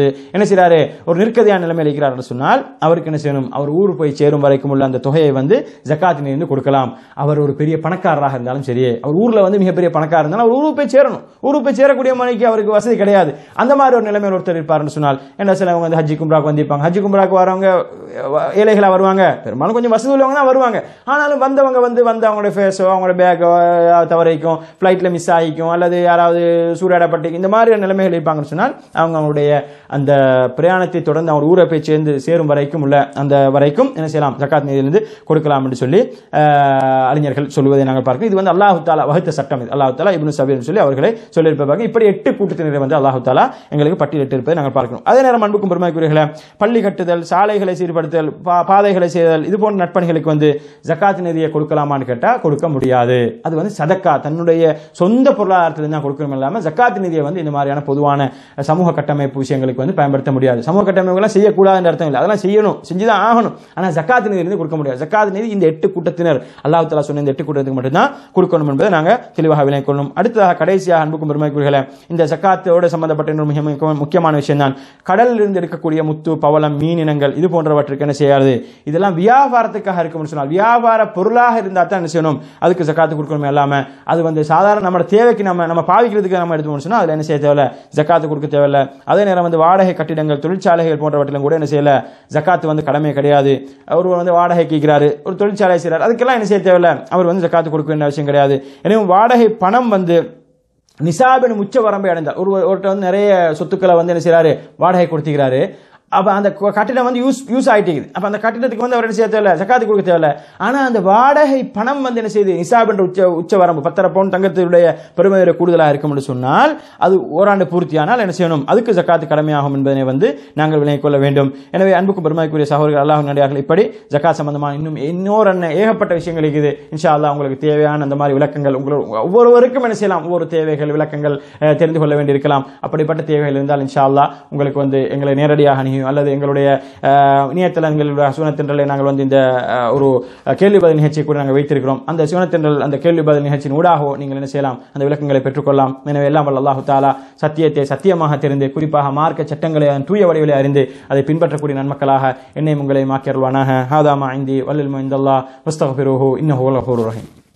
செய்றாரு ஒரு நிற்கதியான நிலைமையில் இருக்கிறார் என்று சொன்னால் அவருக்கு என்ன செய்யணும் அவர் ஊர் போய் சேரும் வரைக்கும் உள்ள அந்த தொகையை வந்து ஜக்காத்தினிலிருந்து கொடுக்கலாம் அவர் ஒரு பெரிய பணக்காரராக இருந்தாலும் சரி அவர் ஊர்ல வந்து மிகப்பெரிய பணக்காரர் இருந்தாலும் அவர் ஊருக்கு போய் சேரணும் ஊருக்கு போய் சேரக்கூடிய மணிக்கு அவருக்கு வசதி கிடையாது அந்த மாதிரி ஒரு நிலைமையில் ஒருத்தர் இருப்பார்னு சொன்னால் என்ன சிலவங்க வந்து ஹஜ்ஜி கும்ராக்கு வந்திருப்பாங்க ஹஜ்ஜி கும்ராக்கு வரவங்க அஹ், ஏழைகளா வருவாங்க பெரும்பாலும் கொஞ்சம் வசதி உள்ளவங்க தான் வருவாங்க ஆனாலும் வந்தவங்க வந்து வந்து அவங்களோட ஃபேஸோ அவங்களோட பேக்கோ தவறைக்கும் ஃப்ளைட்டில் மிஸ் ஆகிக்கும் அல்லது யாராவது சூறையாடப்பட்டு இந்த மாதிரி நிலைமைகள் இருப்பாங்கன்னு சொன்னால் அவங்க அவங்களுடைய அந்த பிரயாணத்தை தொடர்ந்து அவங்க ஊரை போய் சேர்ந்து சேரும் வரைக்கும் உள்ள அந்த வரைக்கும் என்ன செய்யலாம் ஜக்காத் நிதியிலிருந்து கொடுக்கலாம் என்று சொல்லி அஹ், அறிஞர்கள் சொல்லுவதை நாங்கள் பார்க்கிறோம் இது வந்து அல்லாஹு தாலா வகுத்த சட்டம் இது அல்லாஹு தாலா இப்னு சபீர் சொல்லி அவர்களை சொல்லியிருப்பாங்க இப்படி எட்டு கூட்டத்தினரை வந்து அல்லாஹு தாலா எங்களுக்கு பட்டியலிட்டு இருப்பதை நாங்கள் பார்க்கிறோம் அதே நேரம் அன்புக்கும் பெருமைக்குரியர்களே பள்ளி கட்டுதல் சாலைகளை சீர்படுத்தல் பா- பாதைகளை செய்தல் இது போன்ற நட்பணிகளுக்கு வந்து ஜக்காத் நிதியை கொடுக்கலாமான்னு கேட்டால் கொடுக்க முடியாது அது வந்து சதக்கா தன்னுடைய சொந்த பொருளாதாரத்தில் தான் கொடுக்கணும் இல்லாமல் ஜக்காத் நிதியை வந்து இந்த மாதிரியான பொதுவான சமூக கட்டமைப்பு விஷயங்களுக்கு வந்து பயன்படுத்த முடியாது சமூக கட்டமைப்புலாம் செய்யக்கூடாதுன்ற அர்த்தம் இல்லை அதெல்லாம் செய்யணும் செஞ்சுதான் ஆகணும் ஆனால் ஜக்காத் நிதியிலிருந்து கொடுக்க முடியாது ஜக்காத் நிதி இந்த எட்டு கூட்டத்தினர் அல்லாஹ் தலா சொன்ன இந்த எட்டு கூட்டத்துக்கு மட்டும்தான் கொடுக்கணும் என்பதை நாங்கள் தெளிவாக விளங்கிக் கொள்ளணும் அடுத்ததாக கடைசியாக அன்புக்கும் பெருமைக்குரியர்களே இந்த ஜக்காத்தோடு சம்பந்தப்பட்ட இன்னொரு மிக முக்கிய- முக்கியமான விஷயம் தான் கடலில் இருந்து எடுக்கக்கூடிய முத்து பவளம் மீன் இனங்கள் இது போன்றவற்றுக்கு என்ன செய்யாது இதெல்லாம் வியாபாரத்துக்காக இருக்கும்னு சொன்னால் வியாபார பொருளாக இருந்தால் தான் என்ன செய்யணும் அதுக்கு ஜக்காத்து கொடுக்கணும் இல்லாம அது வந்து சாதாரண நம்ம தேவைக்கு நம்ம நம்ம பாவிக்கிறதுக்கு நம்ம எடுத்து சொன்னா அதுல என்ன செய்ய தேவையில்ல ஜக்காத்து கொடுக்க தேவையில்ல அதே நேரம் வந்து வாடகை கட்டிடங்கள் தொழிற்சாலைகள் போன்றவற்றிலும் கூட என்ன செய்யல ஜக்காத்து வந்து கடமை கிடையாது அவர் வந்து வாடகை கேட்கிறாரு ஒரு தொழிற்சாலை செய்றாரு அதுக்கெல்லாம் என்ன செய்ய தேவையில்ல அவர் வந்து ஜக்காத்து கொடுக்க வேண்டிய அவசியம் கிடையாது எனவே வாடகை பணம் வந்து நிசாபின் உச்ச வரம்பை அடைந்தார் ஒரு ஒருத்தர் வந்து நிறைய சொத்துக்களை வந்து என்ன செய்றாரு வாடகை கொடுத்துக்கிறாரு அப்ப அந்த கு- கட்டிடம் வந்து யூஸ் யூஸ் ஆயிட்டீங்க அப்ப அந்த கட்டிடத்துக்கு வந்து அவர் என்ன செய்ய தேவையில்ல ஜக்காத்து கொடுக்க தேவையில்ல ஆனா அந்த வாடகை பணம் வந்து என்ன செய்யுது நிசாப் என்ற உச்ச உச்ச வரம்பு பத்தரை பவுன் தங்கத்தினுடைய பெருமை கூடுதலாக இருக்கும் என்று சொன்னால் அது ஓராண்டு பூர்த்தியானால் என்ன செய்யணும் அதுக்கு ஜக்காத்து கடமையாகும் என்பதனை வந்து நாங்கள் விளங்கிக் கொள்ள வேண்டும் எனவே அன்புக்கும் பெருமைக்குரிய சகோதரர்கள் அல்லாஹ் நடிகார்கள் இப்படி ஜக்காத் சம்பந்தமான இன்னும் இன்னொரு அண்ணன் ஏகப்பட்ட விஷயங்கள் இருக்குது இன்ஷா அல்லாஹ் உங்களுக்கு தேவையான அந்த மாதிரி விளக்கங்கள் உங்களுக்கு ஒவ்வொருவருக்கும் என்ன செய்யலாம் ஒவ்வொரு தேவைகள் விளக்கங்கள் அஹ், தெரிந்து கொள்ள வேண்டியிருக்கலாம் அப்படிப்பட்ட தேவைகள் இருந்தால் இன்ஷா அல்லாஹ் உங்களுக்கு வந்து எங்களை நேரடியாக அணுகியும் அல்லது எங்களுடைய அஹ், இணையதளங்களுடைய சுவனத்தென்றலை நாங்கள் வந்து இந்த அஹ், ஒரு அஹ், கேள்வி பதில் நிகழ்ச்சியை கூட நாங்கள் வைத்திருக்கிறோம் அந்த சுவனத்தென்றல் அந்த கேள்வி பதில் நிகழ்ச்சியின் ஊடாகவோ நீங்கள் என்ன செய்யலாம் அந்த விளக்கங்களை பெற்றுக்கொள்ளலாம் எனவே எல்லாம் வல்ல அல்லாஹு தாலா சத்தியத்தை சத்தியமாக தெரிந்து குறிப்பாக மார்க்க சட்டங்களை அதன் தூய வடிவிலே அறிந்து அதை பின்பற்றக்கூடிய நன்மக்களாக என்னை உங்களை மாக்கியருள்வானாக ஹாதாமா ஐந்தி வல்லில் மைந்தல்லா முஸ்தகபிருஹு இன்னஹு ரஹீம்